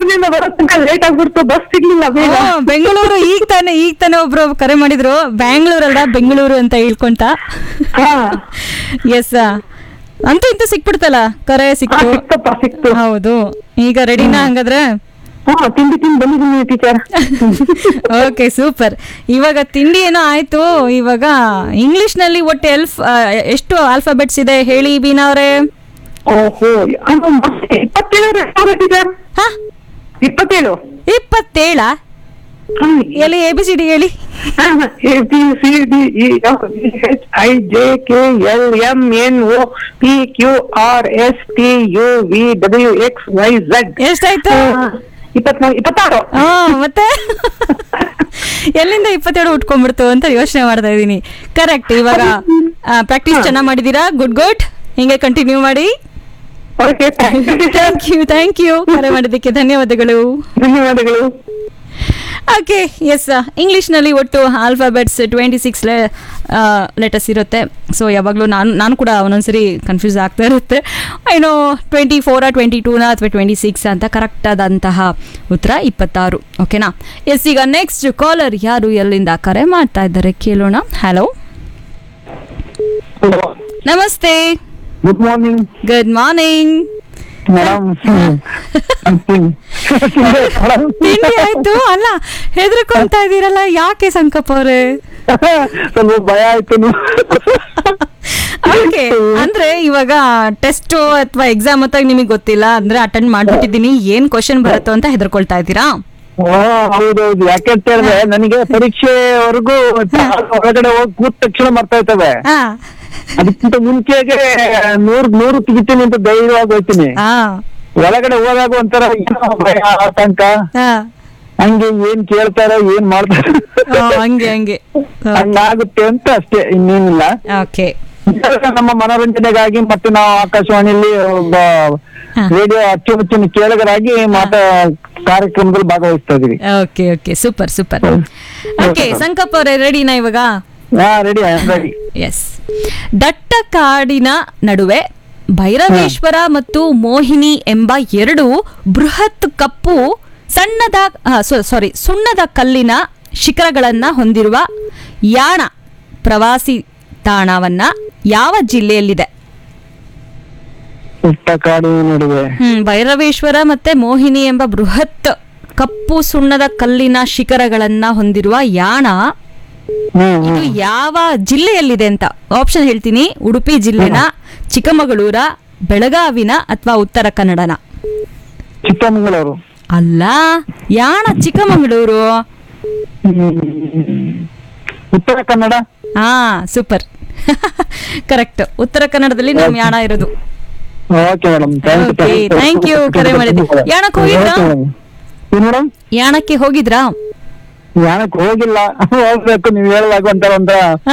ಬೆಂಗಳೂರಿನಿಂದ ಬರೋ ತನಕ ಲೇಟ್ ಆಗ್ಬಿಡ್ತು ಬಸ್ ಸಿಗ್ಲಿಲ್ಲ ಬೇಗ ಓ, ಬೆಂಗಳೂರು ಈಗ ತಾನೆ ಈಗ ತಾನೆ ಒಬ್ರು ಕರೆ ಮಾಡಿದ್ರು ಬ್ಯಾಂಗ್ಳೂರಲ್ಲ ಬೆಂಗಳೂರು ಅಂತ ಹೇಳ್ಕೊಂತ ಹಾ ಎಸ್ ಅಂತೂ ಇಂತೂ ಸಿಕ್ಬಿಡ್ತಲ್ಲ ಕರೆ ಹಾ, ಸಿಕ್ತು ಸಿಕ್ತಪ್ಪ ಸಿಕ್ತು ಹೌದು ಈಗ ರೆಡಿನಾ ಹಂಗಾದ್ರೆ ಹಾ ತಿಂಡಿ ತಿಂದು ಬಂದಿದ್ದೀನಿ ಟೀಚರ್ ಓಕೆ ಸೂಪರ್ ಇವಾಗ ತಿಂಡಿ ಏನೋ ಆಯ್ತು ಇವಾಗ ಇಂಗ್ಲಿಷ್ ನಲ್ಲಿ ಒಟ್ಟು ಎಲ್ಫ್ ಆ, ಎಷ್ಟು ಆಲ್ಫಾಬೆಟ್ಸ್ ಇದೆ ಹೇಳಿ ಬೀನಾ ಅವರೇ ಓಹೋ ಅದು ಮತ್ತೆ ಇಪ್ಪತ್ತೇಳು ಟೀಚರ್ ಹಾ ಇಪ್ಪತ್ತೇಳು ಇಪ್ಪತ್ತೇಳ ಎಲ್ಲಿ ಎ ಬಿ ಸಿ ಡಿ ಹೇಳಿ A B C D E F H I J K L M N O P Q R S T U V W X Y Z ಎಷ್ಟಾಯ್ತು ಇಪ್ಪತ್ನಾಲ್ಕು ಇಪ್ಪತ್ತಾರು ಹಾ ಮತ್ತೆ ಎಲ್ಲಿಂದ ಇಪ್ಪತ್ತೇಳು ಉಟ್ಕೊಂಡ್ಬಿಡ್ತು ಅಂತ ಯೋಚನೆ ಮಾಡ್ತಾ ಇದ್ದೀನಿ ಕರೆಕ್ಟ್ ಇವಾಗ ಪ್ರಾಕ್ಟೀಸ್ ಚೆನ್ನಾಗಿ ಮಾಡಿದೀರಾ ಗುಡ್ ಗುಡ್ ಹಿಂಗೆ ಕಂಟಿನ್ಯೂ ಮಾಡಿ okay thank you teacher thank you thank you ಕರೆ ಮಾಡಿದ್ದಕ್ಕೆ ಧನ್ಯವಾದಗಳು ಧನ್ಯವಾದಗಳು ಓಕೆ ಎಸ್ ಇಂಗ್ಲೀಷ್ನಲ್ಲಿ ಒಟ್ಟು ಆಲ್ಫಾಬೆಟ್ಸ್ ಟ್ವೆಂಟಿ ಸಿಕ್ಸ್ ಲೆಟರ್ಸ್ ಇರುತ್ತೆ ಸೊ ಯಾವಾಗಲೂ ನಾನು ನಾನು ಕೂಡ ಒಂದೊಂದ್ಸರಿ ಕನ್ಫ್ಯೂಸ್ ಆಗ್ತಾ ಇರುತ್ತೆ ಏನೋ ಟ್ವೆಂಟಿ ಫೋರಾ ಟ್ವೆಂಟಿ ಟೂನ ಅಥವಾ ಟ್ವೆಂಟಿ ಸಿಕ್ಸ್ ಅಂತ ಕರೆಕ್ಟ್ ಆದಂತಹ ಉತ್ತರ ಇಪ್ಪತ್ತಾರು ಓಕೆನಾ ಎಸ್ ಈಗ ನೆಕ್ಸ್ಟ್ ಕಾಲರ್ ಯಾರು ಎಲ್ಲಿಂದ ಕರೆ ಮಾಡ್ತಾ ಇದ್ದಾರೆ ಕೇಳೋಣ ಹಲೋ ನಮಸ್ತೆ good morning good morning madam ತಿಂಡಿ ಆಯ್ತು ಅಲ್ಲ ಹೆದರ್ಕೊಂತ ಇದ್ದೀರಲ್ಲ ಯಾಕೆ ಸಂಕಪ್ಪ ಅವರೇ ಸ್ವಲ್ಪ ಭಯ ಆಯ್ತು ಓಕೆ ಅಂದ್ರೆ ಇವಾಗ ಟೆಸ್ಟ್ ಅಥವಾ ಎಕ್ಸಾಮ್ ಅಂತ ನಿಮಗೆ ಗೊತ್ತಿಲ್ಲ ಅಂದ್ರೆ ಅಟೆಂಡ್ ಮಾಡ್ಬಿಟ್ಟಿದ್ದೀನಿ ಏನ್ ಕ್ವಶನ್ ಬರುತ್ತೋ ಅಂತ ಹೆದರ್ಕೊಳ್ತಾ ಇದ್ದೀರಾ ಓ ಹೌದೌದು ಯಾಕೆಂತ ಹೇಳಿದ್ರೆ ನನಗೆ ಪರೀಕ್ಷೆವರೆಗೂ ಹೊರಗಡೆ ಹೋಗಿ ಕೂತ ತಕ್ಷಣ ಬರ್ತಾ ಇರ್ತವೆ ಹಾ ಅದಕ್ಕಿಂತ ಮುಂಚೆಗೆ ನೂರ್ ನೂರು ತೆಗಿತೀನಿ ಅಂತ ಧೈರ್ಯವಾಗಿ ಹೋಗ್ತೀನಿ ಹಾ ಒಳಗಡೆ ಹೋದಾಗ ಒಂಥರ ಏನೋ ಭಯ ಆತಂಕ ಹಾ ಹಂಗೆ ಏನ್ ಕೇಳ್ತಾರೋ ಏನ್ ಮಾಡ್ತಾರೋ ಓ, ಹಂಗೆ ಹಂಗೆ ಹಂಗಾಗುತ್ತೆ ಅಂತ ಅಷ್ಟೇ ಇನ್ನೇನಿಲ್ಲ ಓಕೆ ನಮ್ಮ ಮನೋರಂಜನೆಗಾಗಿ ಮತ್ತೆ ನಾವು ಆಕಾಶವಾಣಿಯಲ್ಲಿ ಒಬ್ಬ ಹಾ. ರೇಡಿಯೋ ಅಚ್ಚುಮೆಚ್ಚಿನ ಕೇಳಗರಾಗಿ ಮಾತಾ ಕಾರ್ಯಕ್ರಮದಲ್ಲಿ ಭಾಗವಹಿಸ್ತಾ ಇದೀವಿ ಓಕೆ ಓಕೆ ಸೂಪರ್ ಸೂಪರ್ ಹ್ಮ್. ಓಕೆ ಸಂಕಪ್ಪ ಅವರೇ ರೆಡಿನಾ ಇವಾಗ ಹಾ ರೆಡಿ ರೆಡಿ ಎಸ್ ದಟ್ಟ ಕಾಡಿನ ನಡುವೆ ಭೈರವೇಶ್ವರ ಮತ್ತು ಮೋಹಿನಿ ಎಂಬ ಎರಡು ಬೃಹತ್ ಕಪ್ಪು ಸಣ್ಣದ ಸಾರಿ ಸುಣ್ಣದ ಕಲ್ಲಿನ ಶಿಖರಗಳನ್ನ ಹೊಂದಿರುವ ಯಾಣ ಪ್ರವಾಸಿ ತಾಣವನ್ನ ಯಾವ ಜಿಲ್ಲೆಯಲ್ಲಿದೆ ಪುಟ್ಟ ಕಾಡು ನಡುವೆ ಹ್ಮ್ ಭೈರವೇಶ್ವರ ಮತ್ತೆ ಮೋಹಿನಿ ಎಂಬ ಬೃಹತ್ ಕಪ್ಪು ಸುಣ್ಣದ ಕಲ್ಲಿನ ಶಿಖರಗಳನ್ನ ಹೊಂದಿರುವ ಯಾಣ ಹ್ಮ್ ಇದು ಹ್ಮ್. ಯಾವ ಜಿಲ್ಲೆಯಲ್ಲಿದೆ ಅಂತ ಆಪ್ಷನ್ ಹೇಳ್ತೀನಿ ಉಡುಪಿ ಜಿಲ್ಲೆನ ಚಿಕ್ಕಮಗಳೂರ ಬೆಳಗಾವಿನ ಅಥವಾ ಉತ್ತರ ಕನ್ನಡನ ಚಿಕ್ಕಮಗಳೂರು ಅಲ್ಲ ಯಾಣ ಚಿಕ್ಕಮಗಳೂರು ಹ್ಮ್. ಉತ್ತರ ಕನ್ನಡ ಹಾ ಸೂಪರ್ ಕರೆಕ್ಟ್ ಉತ್ತರ ಕನ್ನಡದಲ್ಲಿ ನಮ್ ಯಾಣ ಇರೋದು okay madam Okay, thank you, ಕರೆ ಮಾಡಿದ್ದು. ಯಾಣಕ್ಕೆ ಹೋಗಿದ್ರಾ? ಮೇಡಮ್ ಯಾಣಕ್ಕೆ ಹೋಗಿದ್ರಾ ಯಾನಕ್ಕೆ ಹೋಗಿಲ್ಲ ಹೋಗ್ಬೇಕು ನೀವು ಹೇಳುವಾಗ ಒಂಥರ ಒಂಥರ ಹಾ,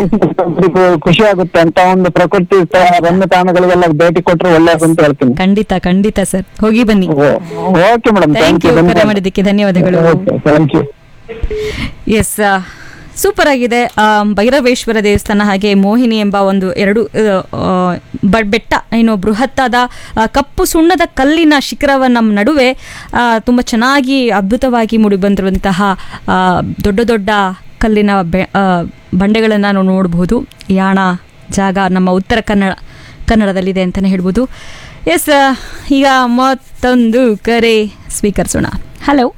ಖುಷಿ ಆಗುತ್ತೆ ಅಂತ ಒಂದು ಪ್ರಕೃತಿ ರಮ್ಯ ತಾಣಗಳಿಗೆಲ್ಲ ಭೇಟಿ ಕೊಟ್ರೆ ಒಳ್ಳೆಯದು ಅಂತ ಹೇಳ್ತೀನಿ ಖಂಡಿತ ಖಂಡಿತ ಸರ್ ಹೋಗಿ ಬನ್ನಿ ಓಕೆ ಮೇಡಮ್ ಥ್ಯಾಂಕ್ ಯು ಕರೆ ಮಾಡಿದ್ದಕ್ಕೆ ಧನ್ಯವಾದಗಳು ಥ್ಯಾಂಕ್ ಯು ಎಸ್ ಸೂಪರ್ ಆಗಿದೆ ಆ, ಭೈರವೇಶ್ವರ ದೇವಸ್ಥಾನ ಹಾಗೆ ಮೋಹಿನಿ ಎಂಬ ಒಂದು ಎರಡು ಆ, ಬ- ಬೆಟ್ಟ ಏನು ಬೃಹತ್ತಾದ ಆ, ಕಪ್ಪು ಸುಣ್ಣದ ಕಲ್ಲಿನ ಶಿಖರವ ನಮ್ಮ ನಡುವೆ ಆ, ತುಂಬ ಚೆನ್ನಾಗಿ ಅದ್ಭುತವಾಗಿ ಮೂಡಿಬಂದಿರುವಂತಹ ಆ, ದೊಡ್ಡ ದೊಡ್ಡ ಕಲ್ಲಿನ ಬೆ ಬಂಡೆಗಳನ್ನು ನಾವು ನೋಡಬಹುದು ಯಾಣ ಜಾಗ ನಮ್ಮ ಉತ್ತರ ಕನ್ನಡ ಕನ್ನಡದಲ್ಲಿದೆ ಅಂತಲೇ ಹೇಳ್ಬೋದು ಎಸ್ ಈಗ ಮತ್ತೊಂದು ಕರೆ ಸ್ವೀಕರಿಸೋಣ ಹಲೋ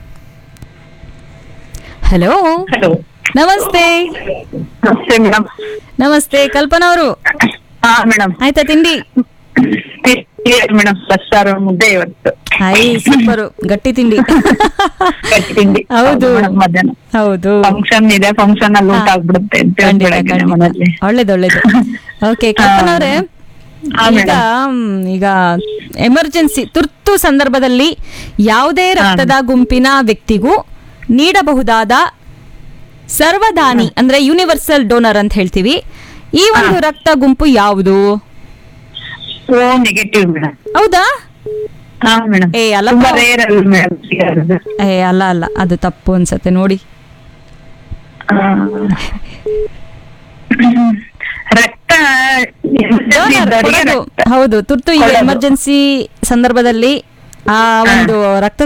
ಹಲೋ ಹಲೋ ನಮಸ್ತೆ ನಮಸ್ತೆ ಮೇಡಮ್ ನಮಸ್ತೆ ಕಲ್ಪನಾ ಅವರು ಹಾ ಮೇಡಮ್ ಆಯ್ತಾ ತಿಂಡಿ ಮೇಡಮ್ ಬಸ್ಸಾರು ಮುದ್ದೆ ಇವತ್ತು ಹಾಯ್ ಸೂಪರ್ ಗಟ್ಟಿ ತಿಂಡಿ ಗಟ್ಟಿ ತಿಂಡಿ ಹೌದು ಮೇಡಮ್ ಮಧ್ಯಾಹ್ನ ಹೌದು ಫಂಕ್ಷನ್ ಇದೆ ಫಂಕ್ಷನ್ ಅಲ್ಲಿ ಊಟ ಹಾ. ಆಗ್ಬಿಡುತ್ತೆ ಅಂತ ಖಂಡಿತ ಬೆಳಗ್ಗೆ ಖಂಡಿತ ಮನೇಲಿ ಒಳ್ಳೇದು ಒಳ್ಳೇದು ಓಕೆ ಕಲ್ಪನಾ ಅವರೇ ಹಾ, ಈಗ ಮ್, ಈಗ ಎಮರ್ಜೆನ್ಸಿ ತುರ್ತು ಸಂದರ್ಭದಲ್ಲಿ ಯಾವುದೇ ರಕ್ತದ ಗುಂಪಿನ ವ್ಯಕ್ತಿಗೂ ನೀಡಬಹುದಾದ ಸರ್ವದಾನಿ ಅಂದ್ರೆ ಯೂನಿವರ್ಸಲ್ ಡೋನರ್ ಅಂತ ಹೇಳ್ತೀವಿ ಈ ಒಂದು ರಕ್ತ ಗುಂಪು ಯಾವುದು ಓ ನೆಗೆಟಿವ್ ಮೇಡಮ್ ಹೌದಾ ಹಾ ಮೇಡಮ್ ಏ ಅಲ್ಲ ತುಂಬಾ ರೇರ್ ಅಲ್ಲ ಮೇಡಮ್ ಸಿಗೋದು ಏ ಅಲ್ಲ ಅಲ್ಲ ಅದು ತಪ್ಪು ಅನ್ಸತ್ತೆ ನೋಡಿ ಆ, ರಕ್ತ Donor ಇದ್ದವರಿಗೆ ಕೊಡೋದು. ರಕ್ತ ಹೌದು ತುರ್ತು ಈಗ ಕೊಡೋದು. ಎಮರ್ಜೆನ್ಸಿ ಸಂದರ್ಭದಲ್ಲಿ ಆ ಒಂದು ರಕ್ತ